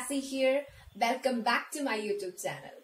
Lassie here. Welcome back to my YouTube channel.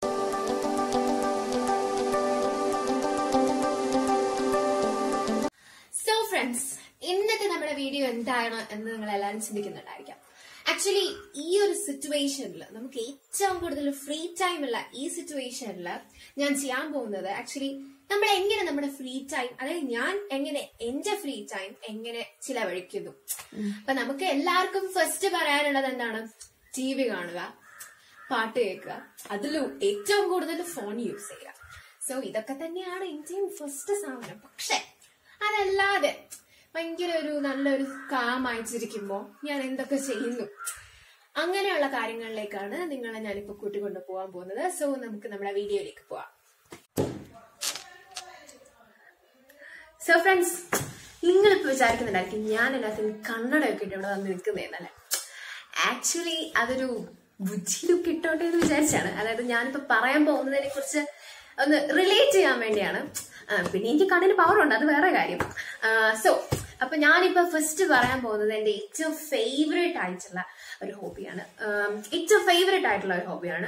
So friends ഇന്നത്തെ നമ്മുടെ video എന്താണ് എന്ന് നിങ്ങൾ എല്ലാവരും ചിന്തിക്കുന്നുണ്ടായിരിക്കാം ആക്ച്വലി ഈ ഒരു സിറ്റുവേഷനിൽ നമുക്ക് ഏറ്റവും കൂടുതൽ ഫ്രീ ടൈം ഉള്ള ഈ സിറ്റുവേഷനിൽ ഞാൻ ചെയ്യാൻ പോകുന്നത് ആക്ച്വലി നമ്മൾ എങ്ങനെ നമ്മുടെ ഫ്രീ ടൈം അതായത് ഞാൻ എങ്ങനെ എന്റെ ഫ്രീ ടൈം എങ്ങനെ ചിലവഴിക്കുന്നു അപ്പൊ നമുക്ക് എല്ലാവർക്കും ഫസ്റ്റ് പറയാനുള്ളത് എന്താണ് ടി വി കാണുക പാട്ട് കേൾക്കുക അതിൽ ഏറ്റവും കൂടുതൽ ഫോൺ യൂസ് ചെയ്യുക സോ ഇതൊക്കെ തന്നെയാണ് ഇന്ത്യൻ ഫസ്റ്റ് സാധനം പക്ഷെ അതല്ലാതെ ഭയങ്കര ഒരു നല്ലൊരു കാമായിച്ചിരിക്കുമ്പോ ഞാൻ എന്തൊക്കെ ചെയ്യുന്നു അങ്ങനെയുള്ള കാര്യങ്ങളിലേക്കാണ് നിങ്ങളെ ഞാനിപ്പോ കൂട്ടിക്കൊണ്ട് പോകാൻ പോകുന്നത് സോ നമുക്ക് നമ്മുടെ വീഡിയോയിലേക്ക് പോവാം സോ ഫ്രണ്ട്സ് നിങ്ങളിപ്പോ വിചാരിക്കുന്നുണ്ടായിരിക്കും ഞാൻ എല്ലാത്തിനും കണ്ണടയൊക്കെ ഇട്ട് ഇവിടെ വന്ന് നിൽക്കുന്നതെന്നല്ലേ ആക്ച്വലി അതൊരു ബുദ്ധിയിലൊക്കെ ഇട്ടോട്ടെ എന്ന് വിചാരിച്ചാണ് അതായത് ഞാനിപ്പോ പറയാൻ പോകുന്നതിനെ കുറിച്ച് ഒന്ന് റിലേറ്റ് ചെയ്യാൻ വേണ്ടിയാണ് ആ, പിന്നെ എനിക്ക് കണ്ണിന് പവർ ഉണ്ട് അത് വേറെ കാര്യം സോ അപ്പൊ ഞാനിപ്പോ ഫസ്റ്റ് പറയാൻ പോകുന്നത് എന്റെ ഏറ്റവും ഫേവറേറ്റ് ആയിട്ടുള്ള ഒരു ഹോബിയാണ് ഏറ്റവും ഫേവറേറ്റ് ആയിട്ടുള്ള ഒരു ഹോബിയാണ്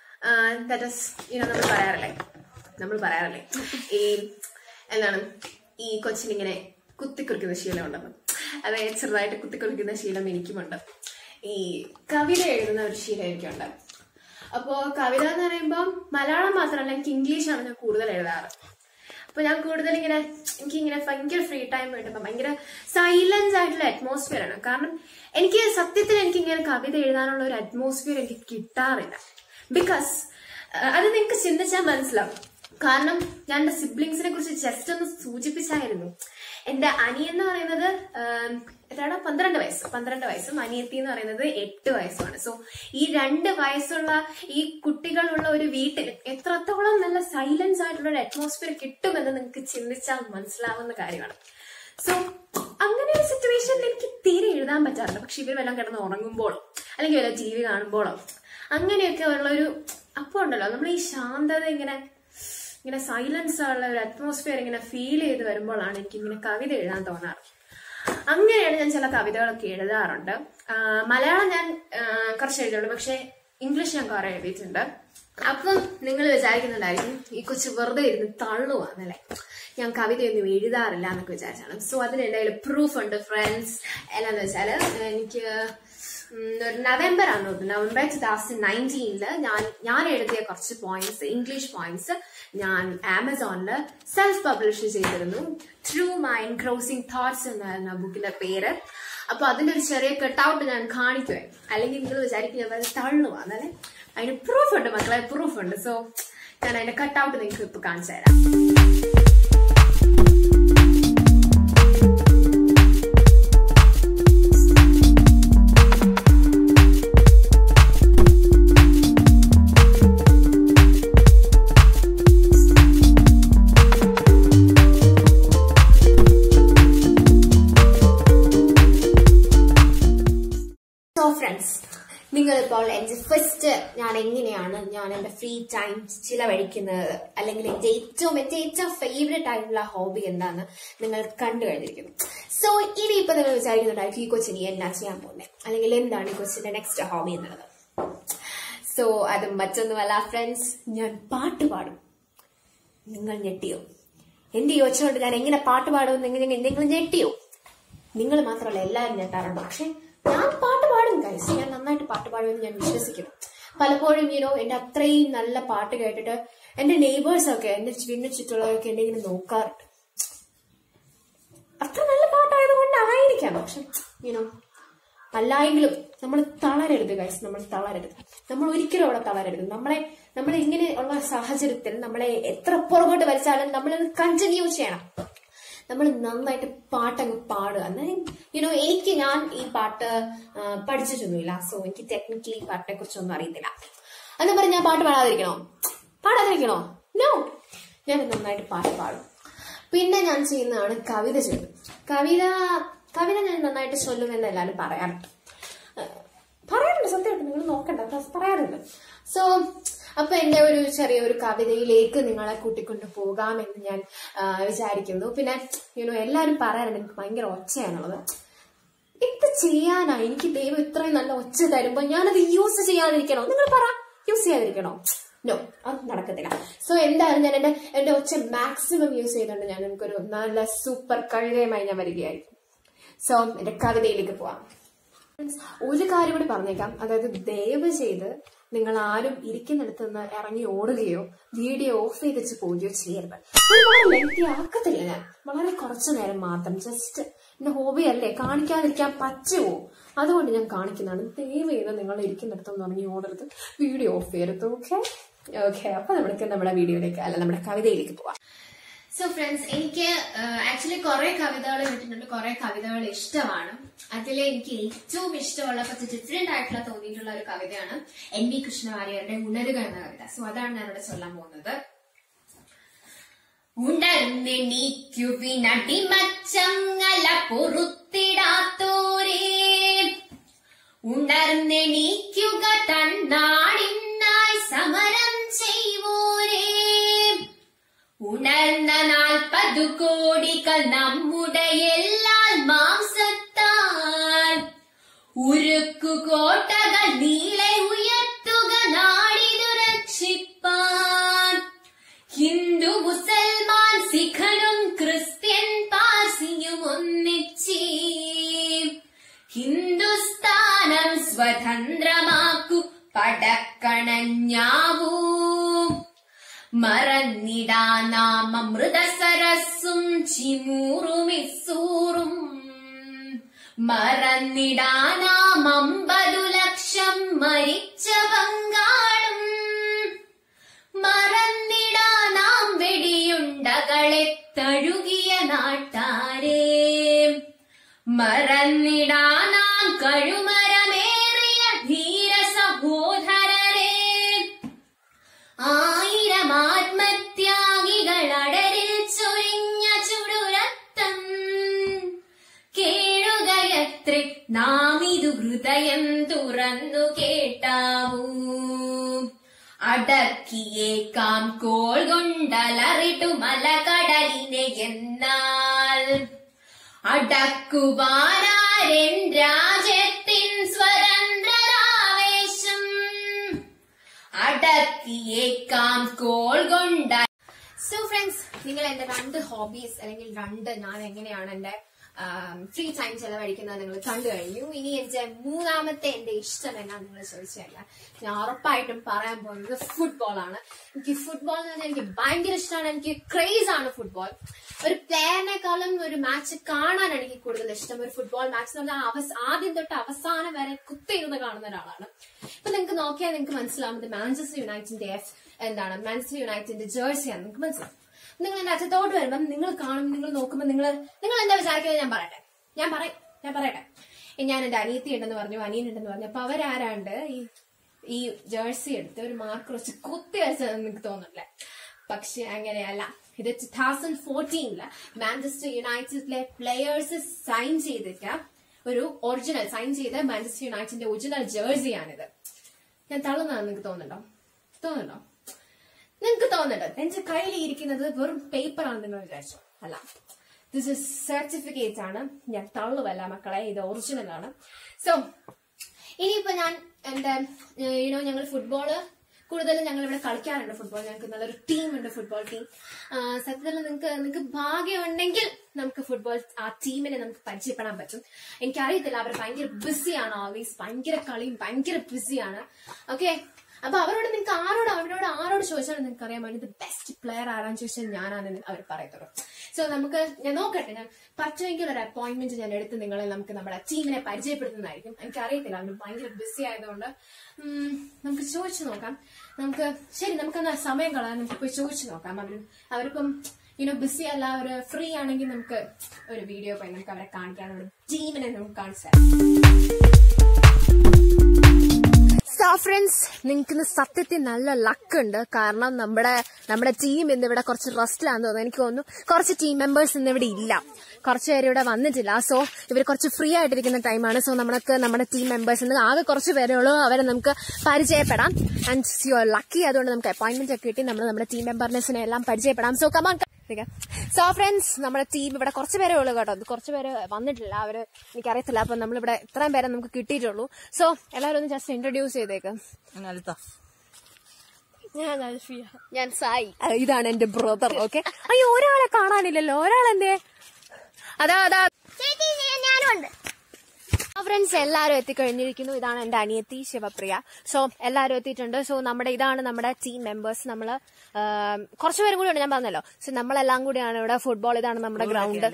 ദാറ്റ് ഇസ് യുനോ നമ്മൾ പറയാറില്ലേ നമ്മൾ പറയാറില്ലേ ഈ എന്താണ് ഈ കൊച്ചിനിങ്ങനെ കുത്തിക്കുറിക്കുന്ന ശീലം ഉണ്ടെന്ന് അതായത് ചെറുതായിട്ട് കുത്തിക്കുറിക്കുന്ന ശീലം എനിക്കുമുണ്ട് ഈ കവിത എഴുതുന്ന ഒരു ശീലം എനിക്കുണ്ട് അപ്പോ കവിത എന്ന് പറയുമ്പോൾ മലയാളം മാത്രമല്ല എനിക്ക് ഇംഗ്ലീഷാണ് ഞാൻ കൂടുതൽ എഴുതാറ് അപ്പൊ ഞാൻ കൂടുതൽ ഇങ്ങനെ എനിക്ക് ഇങ്ങനെ ഭയങ്കര ഫ്രീ ടൈം കിട്ടുമ്പോൾ ഭയങ്കര സൈലൻസ് ആയിട്ടുള്ള അറ്റ്മോസ്ഫിയർ ആണ് കാരണം എനിക്ക് സത്യത്തിൽ എനിക്ക് ഇങ്ങനെ കവിത എഴുതാനുള്ള ഒരു അറ്റ്മോസ്ഫിയർ എനിക്ക് കിട്ടാറില്ല ബിക്കോസ് അത് നിങ്ങൾക്ക് ചിന്തിച്ചാൽ മനസ്സിലാവും കാരണം ഞാൻ എന്റെ സിബ്ലിങ്സിനെ കുറിച്ച് ജസ്റ്റ് ഒന്ന് സൂചിപ്പിച്ചായിരുന്നു എന്റെ അനിയൻ എന്ന് പറയുന്നത് ആം, എത്രയാണ് പന്ത്രണ്ട് വയസ്സ് പന്ത്രണ്ട് വയസ്സും അനിയത്തി എന്ന് പറയുന്നത് എട്ട് വയസ്സുമാണ് സോ ഈ രണ്ട് വയസ്സുള്ള ഈ കുട്ടികളുള്ള ഒരു വീട്ടിൽ എത്രത്തോളം നല്ല സൈലൻസ് ആയിട്ടുള്ള ഒരു അറ്റ്മോസ്ഫിയർ കിട്ടുമെന്ന് നിങ്ങൾക്ക് ചിന്തിച്ചാൽ മനസ്സിലാവുന്ന കാര്യമാണ് സോ അങ്ങനെ ഒരു സിറ്റുവേഷനിൽ എനിക്ക് തീരെ എഴുതാൻ പറ്റാറില്ല പക്ഷെ ഇവർ വല്ലതും കിടന്ന് ഉറങ്ങുമ്പോഴോ അല്ലെങ്കിൽ വല്ല ടി വി കാണുമ്പോഴോ അങ്ങനെയൊക്കെ ഉള്ള ഒരു അപ്പോൾ ഉണ്ടല്ലോ നമ്മൾ ഈ ശാന്തത ഇങ്ങനെ ഇങ്ങനെ സൈലൻസ് ഉള്ള ഒരു അറ്റ്മോസ്ഫിയർ ഇങ്ങനെ ഫീൽ ചെയ്ത് വരുമ്പോഴാണ് എനിക്ക് ഇങ്ങനെ കവിത എഴുതാൻ തോന്നാറ് അങ്ങനെയാണ് ഞാൻ ചില കവിതകളൊക്കെ എഴുതാറുണ്ട് ആ, മലയാളം ഞാൻ ആ, കുറച്ച് എഴുതിയുള്ളൂ പക്ഷെ ഇംഗ്ലീഷ് ഞാൻ കുറെ എഴുതിയിട്ടുണ്ട് അപ്പം നിങ്ങൾ വിചാരിക്കുന്നുണ്ടായിരിക്കും ഈ കൊച്ചു വെറുതെ ഇരുന്ന് തള്ളുവാന്നല്ലേ ഞാൻ കവിതയൊന്നും എഴുതാറില്ല എന്നൊക്കെ വിചാരിച്ചാണ് സോ അതിന് എൻ്റെ കയ്യിൽ പ്രൂഫ് ഉണ്ട് ഫ്രണ്ട്സ് എന്നാന്ന് വെച്ചാല് എനിക്ക് ഉം, ഒരു നവംബർ ആണ് തോന്നുന്നു നവംബർ ടു തൗസൻഡ് നയൻറ്റീനില് ഞാൻ ഞാൻ എഴുതിയ കുറച്ച് പോയിന്റ്സ് ഇംഗ്ലീഷ് പോയിന്റ്സ് ഞാൻ ആമസോണില് സെൽഫ് പബ്ലിഷ് ചെയ്തിരുന്നു ട്രൂ മൈൻഡ് ക്രോസിംഗ് തോട്ട്സ് എന്നായിരുന്നു ആ ബുക്കിന്റെ പേര് അപ്പൊ അതിന്റെ ഒരു ചെറിയ കട്ടൗട്ട് ഞാൻ കാണിക്കുവേ അല്ലെങ്കിൽ നിങ്ങൾ വിചാരിക്കും ഞാൻ വെറുതെ തള്ളുവാ എന്നല്ലേ അതിന് പ്രൂഫ് ഉണ്ട് മക്കളെ പ്രൂഫ് ഉണ്ട് സോ ഞാൻ അതിന്റെ കട്ടൗട്ട് നിങ്ങൾക്ക് ഇപ്പൊ കാണിച്ചു തരാം സോ ഫ്രണ്ട്സ് നിങ്ങളിപ്പോൾ എന്റെ ഫസ്റ്റ് ഞാൻ എങ്ങനെയാണ് ഞാൻ എന്റെ ഫ്രീ ടൈം ചിലവഴിക്കുന്നത് അല്ലെങ്കിൽ എന്റെ ഏറ്റവും എന്റെ ഏറ്റവും ഫേവറേറ്റ് ആയിട്ടുള്ള ഹോബി എന്താന്ന് നിങ്ങൾ കണ്ടു കഴിഞ്ഞിരിക്കുന്നു സോ ഇനി ഇപ്പൊ നിങ്ങൾ വിചാരിക്കുന്നുണ്ടായിരിക്കും ഈ കൊച്ചിന് എന്നാ ചെയ്യാൻ പോകുന്നത് അല്ലെങ്കിൽ എന്താണ് ഈ കൊച്ചിന്റെ നെക്സ്റ്റ് ഹോബി എന്നുള്ളത് സോ അത് മറ്റൊന്നുമല്ല ഫ്രണ്ട്സ് ഞാൻ പാട്ട് പാടും നിങ്ങൾ ഞെട്ടിയോ എന്റെ ഈ ഒച്ച കൊണ്ട് ഞാൻ എങ്ങനെ പാട്ട് പാടുമെന്ന് എങ്ങനെ നിങ്ങൾ ഞെട്ടിയോ നിങ്ങൾ മാത്രമല്ല എല്ലാവരും ഞെട്ടാറുണ്ട് പക്ഷെ ഞാൻ പാട്ട് പാടും ഗൈസ് ഞാൻ നന്നായിട്ട് പാട്ട് പാടുമെന്ന് ഞാൻ വിശ്വസിക്കുന്നു പലപ്പോഴും യൂനോ എന്റെ അത്രയും നല്ല പാട്ട് കേട്ടിട്ട് എന്റെ നെയ്ബേഴ്സ് ഒക്കെ എന്റെ വീടിന് ചുറ്റുള്ളവരൊക്കെ എന്നെ ഇങ്ങനെ നോക്കാറുണ്ട് അത്ര നല്ല പാട്ടായതുകൊണ്ടായിരിക്കാം പക്ഷെ യൂനോ അല്ലായെങ്കിലും നമ്മൾ തളരരുത് ഗൈസ് നമ്മൾ തളരരുത് നമ്മൾ ഒരിക്കലും അവിടെ തളരരുത് നമ്മളെ നമ്മളെ ഇങ്ങനെ ഉള്ള സാഹചര്യത്തിൽ നമ്മളെ എത്ര പുറകോട്ട് വലിച്ചാലും നമ്മളത് കണ്ടിന്യൂ ചെയ്യണം നമ്മൾ നന്നായിട്ട് പാട്ടങ്ങ് പാടുക അന്നേരം യുനോ എനിക്ക് ഞാൻ ഈ പാട്ട് ആ, പഠിച്ചിട്ടൊന്നുമില്ല സോ എനിക്ക് ടെക്നിക്കലി പാട്ടിനെ കുറിച്ചൊന്നും അറിയത്തില്ല എന്ന് പറഞ്ഞ് ഞാൻ പാട്ട് പാടാതിരിക്കണോ പാടാതിരിക്കണോ നോ ഞാൻ നന്നായിട്ട് പാട്ട് പാടും പിന്നെ ഞാൻ ചെയ്യുന്നതാണ് കവിത ചൊല്ലും കവിത കവിത ഞാൻ നന്നായിട്ട് ചൊല്ലുമെന്ന് എല്ലാവരും പറയാറുണ്ട് ആ, പറയാറുണ്ട് സത്യമായിട്ട് നിങ്ങൾ നോക്കണ്ട അത് പറയാറുണ്ട് സോ അപ്പൊ എന്റെ ഒരു ചെറിയ ഒരു കവിതയിലേക്ക് നിങ്ങളെ കൂട്ടിക്കൊണ്ട് പോകാമെന്ന് ഞാൻ ആ, വിചാരിക്കുന്നു പിന്നെ യുനോ എല്ലാവരും പറയാറുണ്ട് എനിക്ക് ഭയങ്കര ഒച്ചയാണുള്ളത് എന്ത് ചെയ്യാനാ എനിക്ക് ദൈവം ഇത്രയും നല്ല ഒച്ച തരുമ്പോ ഞാനത് യൂസ് ചെയ്യാതിരിക്കണോ നിങ്ങൾ പറ യൂസ് ചെയ്യാതിരിക്കണോ നോ അത് നടക്കത്തില്ല സോ എന്തായാലും ഞാൻ എന്റെ എന്റെ ഒച്ച മാക്സിമം യൂസ് ചെയ്തുകൊണ്ട് ഞാൻ എനിക്കൊരു നല്ല സൂപ്പർ കഴുകയുമായി ഞാൻ വരികയായിരിക്കും സോ എന്റെ കവിതയിലേക്ക് പോവാം Friends, ഒരു കാര്യം കൂടി പറഞ്ഞേക്കാം അതായത് ദയവ് ചെയ്ത് നിങ്ങൾ ആരും ഇരിക്കുന്നിടത്ത് നിന്ന് ഇറങ്ങി ഓടുകയോ വീഡിയോ ഓഫ് ചെയ്ത് വെച്ച് പോവുകയോ ചെയ്യരുത് ഒരുപാട് ലെങ്തി ആക്കത്തില്ല ഞാൻ വളരെ കുറച്ചു നേരം മാത്രം ജസ്റ്റ് എന്റെ ഹോബി അല്ലേ കാണിക്കാതിരിക്കാൻ പറ്റുമോ അതുകൊണ്ട് ഞാൻ കാണിക്കുന്നതാണ് ദയവ് ചെയ്ത് നിങ്ങൾ ഇരിക്കുന്നിടത്തൊന്നും ഇറങ്ങി ഓടരുത് വീഡിയോ ഓഫ് ചെയ്യരുത് ഓക്കെ ഓക്കെ അപ്പൊ നമ്മൾക്ക് നമ്മുടെ വീഡിയോയിലേക്ക് അല്ല നമ്മുടെ കവിതയിലേക്ക് പോവാം സോ ഫ്രണ്ട്സ് എനിക്ക് ആക്ച്വലി കുറെ കവിതകൾ കിട്ടുന്നുണ്ട് കുറെ കവിതകൾ ഇഷ്ടമാണ് അതിൽ എനിക്ക് ഏറ്റവും ഇഷ്ടമുള്ള കുറച്ച് ഡിഫറെന്റ് ആയിട്ടുള്ള തോന്നിയിട്ടുള്ള ഒരു കവിതയാണ് എൻ വി കൃഷ്ണവാര്യരുടെ ഉണരുക എന്ന കവിത സോ അതാണ് ഞാനിവിടെ ചൊല്ലാൻ പോകുന്നത് ഉണർന്നെണീക്കുവിനടിമച്ചങ്ങല പൊറുത്തിടാത്തോരേ ഉണർന്നെണീക്കുക തന്നാടിനായി സമരം ചെയ്വോരേ ഉണർന്ന നാൽപ്പതു കോടികൾ നമ്മുടെ എല്ലാൽ മാംസത്താൽ ഉരുക്കുകോട്ടകൾ നീളെ ഉയർത്തുക നാടിനു രക്ഷിപ്പാൻ ഹിന്ദു മുസൽമാൻ സിഖനും ക്രിസ്ത്യൻ പാർസിയും ഒന്നിച്ചേ ഹിന്ദുസ്ഥാനം സ്വതന്ത്രമാക്കു പടക്കണഞ്ഞാവൂ മറന്നിടാ നാം അമൃതസരസ്സും ചിമൂറുമിസൂറും മറന്നിടാ നാം അമ്പതു ലക്ഷം മരിച്ച ബംഗാളും മറന്നിടാ നാം വെടിയുണ്ടകളെ തഴുകിയ നാട്ടാരേ മറന്നിടാ നാം കഴുമരമേറിയ ധീര സഹോദരരേ ആയിരം ആത്മത്യാഗികൾ അടരിൽ ചൊരിഞ്ഞ ചുടുരത്തം കേഴുകയത്രേ നാം ഇതു ഹൃദയം തുറന്നു കേട്ടാവൂ അടക്കിയേക്കാം കോൾ കൊണ്ടലറിട്ടു മലകടലിനെ എന്നാൽ അടക്കുവാനാരൻ രാജ്യത്തിൻ സ്വതന്ത്രരാവേശം അടക്കിയേക്കാം കോൾ കൊണ്ട സോ ഫ്രണ്ട്സ് നിങ്ങൾ എന്റെ രണ്ട് ഹോബീസ് അല്ലെങ്കിൽ രണ്ട് ഞാൻ എങ്ങനെയാണ് എന്റെ ഫ്രീ ടൈം ചെലവഴിക്കുന്നത് നിങ്ങൾ കണ്ടു കഴിഞ്ഞു ഇനി എന്റെ മൂന്നാമത്തെ എന്റെ ഇഷ്ടം എന്നാ നിങ്ങൾ ചോദിച്ചു കഴിഞ്ഞാൽ ഞാൻ ഉറപ്പായിട്ടും പറയാൻ പോകുന്നത് ഫുട്ബോൾ ആണ് എനിക്ക് ഫുട്ബോൾ എന്ന് പറഞ്ഞാൽ എനിക്ക് ഭയങ്കര ഇഷ്ടമാണ് എനിക്ക് ക്രേസ് ആണ് ഫുട്ബോൾ ഒരു പ്ലെയറിനെക്കാളും ഒരു മാച്ച് കാണാനാണ് എനിക്ക് കൂടുതൽ ഇഷ്ടം ഒരു ഫുട്ബോൾ മാച്ച് എന്ന് പറഞ്ഞാൽ അവസ് ആദ്യം തൊട്ട് അവസാനം വരെ കുത്തിയിരുന്ന് കാണുന്ന ഒരാളാണ് ഇപ്പൊ നിങ്ങൾക്ക് നോക്കിയാൽ നിങ്ങൾക്ക് മനസ്സിലാവും ഇത് മാഞ്ചസ്റ്റർ യുണൈറ്റഡിന്റെ എഫ് എന്താണ് മാഞ്ചസ്റ്റർ യുണൈറ്റഡിന്റെ ജേഴ്സിയാണ് നിങ്ങൾക്ക് മനസ്സിലാവും നിങ്ങൾ എന്റെ അച്ഛത്തോട്ട് വരുമ്പം നിങ്ങൾ കാണും നിങ്ങൾ നോക്കുമ്പോൾ നിങ്ങൾ നിങ്ങൾ എന്താ വിചാരിക്കുന്നത് ഞാൻ പറയട്ടെ ഞാൻ പറയും ഞാൻ പറയട്ടെ ഞാൻ എന്റെ അനിയത്തി ഉണ്ടെന്ന് പറഞ്ഞു അനിയൻ ഉണ്ടെന്ന് പറഞ്ഞു അപ്പൊ അവരാരാണ്ട് ഈ ഈ ജേഴ്സി എടുത്ത് ഒരു മാർക്ക് വെച്ച് കുത്തി വെച്ചതെന്ന് എനിക്ക് തോന്നുന്നില്ലേ പക്ഷെ അങ്ങനെയല്ല ഇത് ടു തൗസൻഡ് ഫോർട്ടീനില് മാഞ്ചസ്റ്റർ യുണൈറ്റഡിലെ പ്ലെയേഴ്സ് സൈൻ ചെയ്തിട്ട് ഒരു ഒറിജിനൽ സൈൻ ചെയ്ത മാഞ്ചസ്റ്റർ യുണൈറ്റഡിന്റെ ഒറിജിനൽ ജേഴ്സിയാണിത് ഞാൻ തള്ളുന്നതാണെന്ന് നിങ്ങൾക്ക് തോന്നുന്നുണ്ടോ തോന്നുന്നുണ്ടോ നിങ്ങൾക്ക് തോന്നുന്നുണ്ടോ എന്റെ കയ്യിൽ ഇരിക്കുന്നത് വെറും പേപ്പർ ആണെന്ന് നിങ്ങൾ വിചാരിച്ചു അല്ല ദിസ് ഇസ് സർട്ടിഫിക്കറ്റ് ആണ് ഞാൻ തള്ളുവല്ല മക്കളെ ഇത് ഒറിജിനൽ ആണ് സോ ഇനിയിപ്പോ ഞാൻ എന്റെ യുനോ ഞങ്ങൾ ഫുട്ബോള് കൂടുതലും ഞങ്ങൾ ഇവിടെ കളിക്കാറുണ്ട് ഫുട്ബോൾ ഞങ്ങൾക്ക് നല്ലൊരു ടീം ഉണ്ട് ഫുട്ബോൾ ടീം സത്യത്തിൽ നിങ്ങൾക്ക് നിങ്ങൾക്ക് ഭാഗ്യമുണ്ടെങ്കിൽ നമുക്ക് ഫുട്ബോൾ ആ ടീമിനെ നമുക്ക് പരിചയപ്പെടാൻ പറ്റും എനിക്കറിയത്തില്ല അവർ ഭയങ്കര ബിസിയാണ് ഓൾവേസ് ഭയങ്കര കളിയും ഭയങ്കര ബിസിയാണ് ഓക്കെ അപ്പൊ അവരോട് നിങ്ങൾക്ക് ആരോട് അവരോട് ആരോട് ചോദിച്ചാലും നിങ്ങൾക്ക് അറിയാൻ വേണ്ടി ബെസ്റ്റ് പ്ലെയർ ആരാന്ന് ചോദിച്ചാൽ ഞാനാണെന്ന് അവർ പറയത്തുള്ളൂ സോ നമുക്ക് ഞാൻ നോക്കട്ടെ ഞാൻ പറ്റുമെങ്കിൽ ഒരു അപ്പോയിന്റ്മെന്റ് ഞാൻ എടുത്ത് നിങ്ങളെ നമുക്ക് നമ്മുടെ ടീമിനെ പരിചയപ്പെടുത്തുന്നതായിരിക്കും എനിക്കറിയത്തില്ല അവർ ഭയങ്കര ബിസി ആയതുകൊണ്ട് ഉം, നമുക്ക് ചോദിച്ചു നോക്കാം നമുക്ക് ശരി നമുക്കെന്നാ സമയം കളയാൻ നമുക്ക് പോയി ചോദിച്ചു നോക്കാം അവർ അവരിപ്പം യുനോ ബിസി അല്ല അവർ ഫ്രീ ആണെങ്കിൽ നമുക്ക് ഒരു വീഡിയോ പോയി നമുക്ക് അവരെ കാണിക്കാം നമ്മുടെ ടീമിനെ നമുക്ക് കാണിച്ചു തരാം സോ ഫ്രണ്ട്സ് നിങ്ങൾക്ക് സത്യത്തിൽ നല്ല ലക്ക് ഉണ്ട് കാരണം നമ്മുടെ നമ്മുടെ ടീം ഇന്ന് ഇവിടെ കുറച്ച് റെസ്റ്റിലാന്ന് തോന്നുന്നു എനിക്ക് തോന്നുന്നു കുറച്ച് ടീം മെമ്പേഴ്സ് ഇന്ന് ഇവിടെ ഇല്ല കുറച്ച് പേര് ഇവിടെ വന്നിട്ടില്ല സോ ഇവർ കുറച്ച് ഫ്രീ ആയിട്ടിരിക്കുന്ന ടൈമാണ് സോ നമുക്ക് നമ്മുടെ ടീം മെമ്പേഴ്സ് ഇന്ന് ആകെ കുറച്ച് പേരേ ഉള്ളൂ അവരെ നമുക്ക് പരിചയപ്പെടാം ആൻഡ് യു ആർ ലക്കി അതുകൊണ്ട് നമുക്ക് അപ്പോയിന്റ്മെന്റ് ഒക്കെ കിട്ടി നമ്മൾ നമ്മുടെ ടീം മെമ്പേഴ്സിനെ എല്ലാം പരിചയപ്പെടാം സോ കമാൻ സോ ഫ്രണ്ട്സ് നമ്മുടെ ടീം ഇവിടെ കുറച്ച് പേരേ ഉള്ളൂ കേട്ടോ കുറച്ച് പേര് വന്നിട്ടില്ല അവര് എനിക്കറിയത്തില്ല അപ്പൊ നമ്മളിവിടെ ഇത്രയും പേരെ നമുക്ക് കിട്ടിയിട്ടുള്ളൂ സോ എല്ലാവരും ഒന്ന് ജസ്റ്റ് ഇൻട്രൊഡ്യൂസ് ചെയ്തേക്ക് ഞാൻ അൽഫിയ ഞാൻ സായി അഹ് ഇതാണ് എന്റെ ബ്രദർ ഓക്കെ അയ്യോ ഒരാളെ കാണാനില്ലല്ലോ ഒരാളെന്തേ അതാ അതാ ഞാനുണ്ട് ഫ്രണ്ട്സ് എല്ലാവരും എത്തിക്കഴിഞ്ഞിരിക്കുന്നു ഇതാണ് എന്റെ അനിയത്തി ശിവപ്രിയ സോ എല്ലാവരും എത്തിയിട്ടുണ്ട് സോ നമ്മുടെ ഇതാണ് നമ്മുടെ ടീം മെമ്പേഴ്സ് നമ്മള് ആം, കുറച്ച് പേരും കൂടി ഉണ്ട് ഞാൻ പറഞ്ഞല്ലോ സോ നമ്മളെല്ലാം കൂടിയാണ് ഇവിടെ ഫുട്ബോൾ ഇതാണ് നമ്മുടെ ഗ്രൗണ്ട്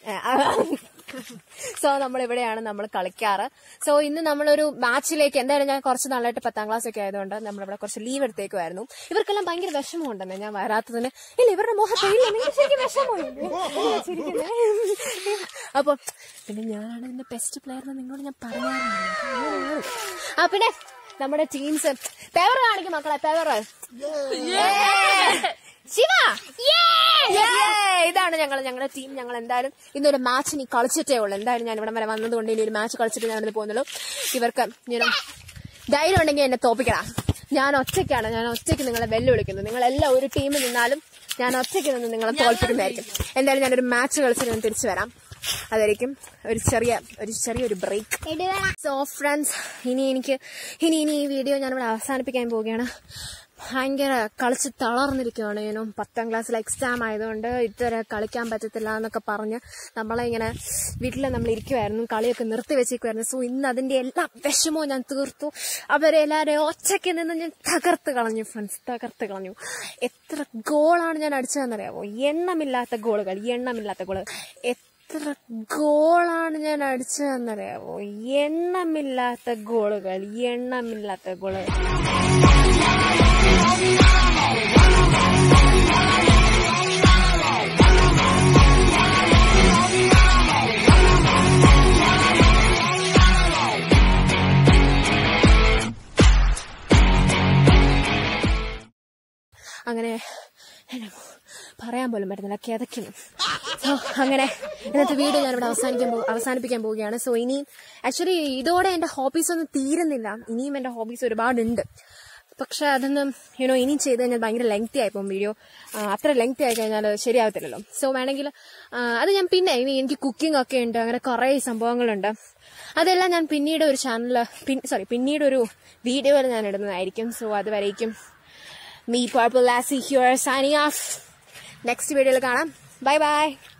സോ നമ്മൾ ഇവിടെയാണ് നമ്മൾ കളിക്കാറ് സോ ഇന്ന് നമ്മളൊരു മാച്ചിലേക്ക് എന്തായാലും ഞാൻ കുറച്ച് നാളായിട്ട് പത്താം ക്ലാസ് ഒക്കെ ആയതുകൊണ്ട് നമ്മളിവിടെ കുറച്ച് ലീവ് എടുത്തേക്കുമായിരുന്നു ഇവർക്കെല്ലാം ഭയങ്കര വിഷമമുണ്ടെന്ന് ഞാൻ വരാത്തതിന് ഇല്ല ഇവരുടെ മുഖത്ത് ഇല്ല നിങ്ങൾ ശരിക്കും വിഷമമില്ലേ ചിരിക്കുന്നേ അപ്പൊ പിന്നെ ഞാനാണ് ഇതിന്റെ ബെസ്റ്റ് പ്ലെയർ എന്ന് നിങ്ങളോട് ഞാൻ പറഞ്ഞായിരുന്നു ആ പിന്നെ നമ്മുടെ ടീംസ് പേവർ കാണിക്കും മക്കളെ പേവർ ശിവ Yeah! ഇതാണ് ഞങ്ങൾ ഞങ്ങളുടെ ടീം ഞങ്ങൾ എന്തായാലും ഇന്നൊരു മാച്ച് ഇനി കളിച്ചിട്ടേ ഉള്ളൂ എന്തായാലും ഞാൻ ഇവിടെ വരെ വന്നതുകൊണ്ട് ഇനി ഒരു മാച്ച് കളിച്ചിട്ട് ഞാൻ ഇവിടെ പോകുന്നുള്ളൂ ഇവർക്ക് ഞാൻ ധൈര്യം ഉണ്ടെങ്കിൽ എന്നെ തോപ്പിക്കണം ഞാൻ ഒറ്റയ്ക്കാണ് ഞാൻ ഒറ്റയ്ക്ക് നിങ്ങളെ വെല്ലുവിളിക്കുന്നത് നിങ്ങളെല്ലാം ഒരു ടീമിൽ നിന്നാലും ഞാൻ ഒറ്റയ്ക്ക് നിന്ന് നിങ്ങളെ തോൽപ്പിക്കുന്നതായിരിക്കും എന്തായാലും ഞാനൊരു മാച്ച് കളിച്ചിട്ട് ഞാൻ തിരിച്ചു വരാം അതായിരിക്കും ഒരു ചെറിയ ഒരു ചെറിയൊരു ബ്രേക്ക് സോ ഫ്രണ്ട്സ് ഇനി എനിക്ക് ഇനി ഇനി ഈ വീഡിയോ ഞാനിവിടെ അവസാനിപ്പിക്കാൻ പോവുകയാണ് ഭയങ്കര കളിച്ച് തളർന്നിരിക്കുകയാണ് ഞാനോ പത്താം ക്ലാസ്സിൽ എക്സാം ആയതുകൊണ്ട് ഇതുവരെ കളിക്കാൻ പറ്റത്തില്ല എന്നൊക്കെ പറഞ്ഞ് നമ്മളെ ഇങ്ങനെ വീട്ടിൽ നമ്മൾ ഇരിക്കുമായിരുന്നു കളിയൊക്കെ നിർത്തി വെച്ചേക്കുമായിരുന്നു സോ ഇന്ന് അതിന്റെ എല്ലാ വിഷമവും ഞാൻ തീർത്തു അവരെ എല്ലാവരെയും ഒച്ചയ്ക്ക് നിന്ന് ഞാൻ തകർത്ത് കളഞ്ഞു ഫ്രണ്ട്സ് തകർത്ത് കളഞ്ഞു എത്ര ഗോളാണ് ഞാൻ അടിച്ചതെന്നറിയാമോ എണ്ണമില്ലാത്ത ഗോളുകൾ എണ്ണമില്ലാത്ത ഗോളുകൾ എത്ര ഗോളാണ് ഞാൻ അടിച്ചതെന്നറിയാമോ എണ്ണമില്ലാത്ത ഗോളുകൾ എണ്ണമില്ലാത്ത ഗോളുകൾ അങ്ങനെ എന്നെ പറയാൻ പോലും പറ്റുന്നില്ല കിതയ്ക്കുന്നു സോ അങ്ങനെ ഇന്നത്തെ വീഡിയോ ഞാനിവിടെ അവസാനിക്കാൻ പോ- അവസാനിപ്പിക്കാൻ പോവുകയാണ് സോ ഇനിയും ആക്ച്വലി ഇതോടെ എന്റെ ഹോബീസ് ഒന്നും തീരുന്നില്ല ഇനിയും എന്റെ ഹോബീസ് ഒരുപാടുണ്ട് പക്ഷെ അതൊന്നും യുനോ ഇനിയും ചെയ്ത് കഴിഞ്ഞാൽ ഭയങ്കര ലെങ്തി ആയിപ്പോൾ വീഡിയോ അത്ര ലെങ്തി ആയി കഴിഞ്ഞാൽ ശരിയാവത്തില്ലല്ലോ സോ വേണമെങ്കിൽ ആ, അത് ഞാൻ പിന്നെ ഇനി എനിക്ക് കുക്കിംഗ് ഒക്കെ ഉണ്ട് അങ്ങനെ കുറേ സംഭവങ്ങളുണ്ട് അതെല്ലാം ഞാൻ പിന്നീട് ഒരു ചാനലിൽ സോറി പിന്നീട് ഒരു വീഡിയോയിൽ ഞാൻ ഇടുന്നതായിരിക്കും സോ അതുവരേക്കും Me Purple Lassie here signing off. Next വീഡിയോയിൽ കാണാം ബൈ ബൈ